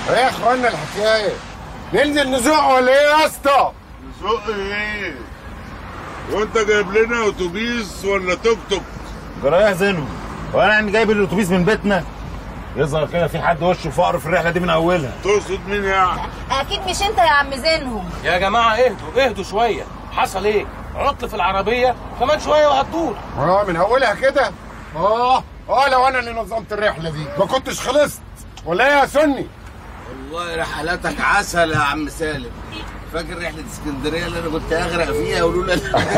ايه يا اخوانا الحكايه ننزل نزوق ولا ايه يا اسطى زق ايه وانت جايب لنا اتوبيس ولا توك توك جرايه زينهم وانا يعني جايب الاتوبيس من بيتنا يظهر كده في حد وشه فقر في الرحله دي من اولها تقصد مين يعني اكيد مش انت يا عم زينهم يا جماعه اهدوا اهدوا شويه حصل ايه عطل في العربيه كمان شويه وهتدور اه من اولها كده اه اه لو انا اللي نظمت الرحله دي ما كنتش خلصت ولا ايه يا سني والله رحلاتك عسل يا عم سالم فاكر رحلة اسكندرية اللي انا كنت اغرق فيها ولولا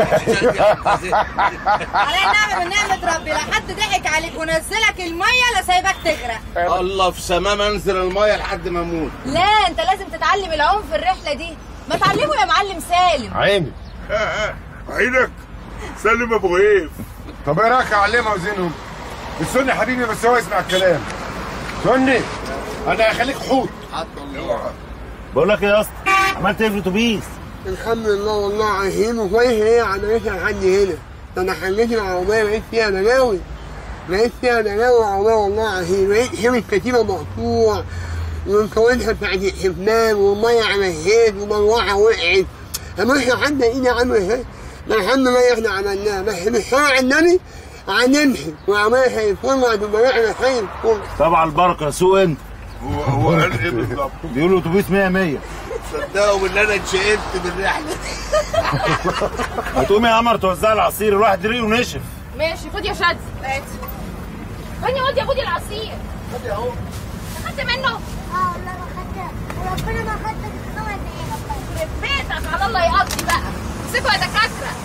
على النعمة من نعمة ربي لا حد ضحك عليك ونزلك المية لا سايبك تغرق الله في سمام انزل المية لحد ما اموت لا انت لازم تتعلم العوم في الرحلة دي ما تعلمه يا معلم سالم عيني عينك سلم ابو غيف طب ايه رايك اعلمها وزينهم السني حبيبي بس هو يسمع الكلام سني انا هخليك حوت حتى الله بقول لك ايه يا اسطى عملت ايه في الاتوبيس الحمد لله والله عايشين وكويس هي عملتها لحد هنا ده انا خليت العربية بقيت فيها بلاوي بقيت فيها بلاوي العربية والله عايشين بقيت شبه كتيبة مقطوع والكوانتها بتاعت الحمام والمية على الزيت ومروحة وقعت أما احنا حتى ايدي عاملة ازاي ده الحمد لله احنا عملناها بس بالشرع النبي هنمشي وعملها هيفرج وهتبقى رحلة خير طبعا البركه سوق انت هو هو قال ايه بالظبط بيقولوا اتوبيس 100 100 صدقوا بالله انا اتشقلت بالرحلة دي هتقوم يا قمر توزع العصير الواحد ريقه نشف ماشي خد يا شاذ خدني خد يا خدي العصير خدي اهو خدت منه اه والله ما خدت وربنا ما خدت خمس دقايق يخرب بيتك على الله يقضي بقى امسكوا يا دكاتره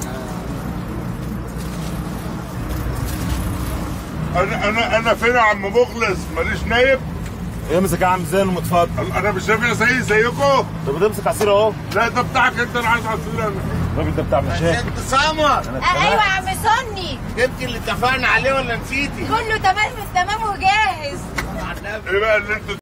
انا انا انا فين يا عم مخلص ماليش نايب امسك يا عم زين ومتفضل انا مش نافع زي زيكم طب بتمسك عصير اهو لا ده بتاعك انت انا عايز عصير انا الراجل ده بتاع مشاكل انت سمر ايوه يا عم سني جبت اللي اتفقنا عليه ولا نسيتي؟ كله تمام التمام وجاهز على النبي. ايه بقى اللي انت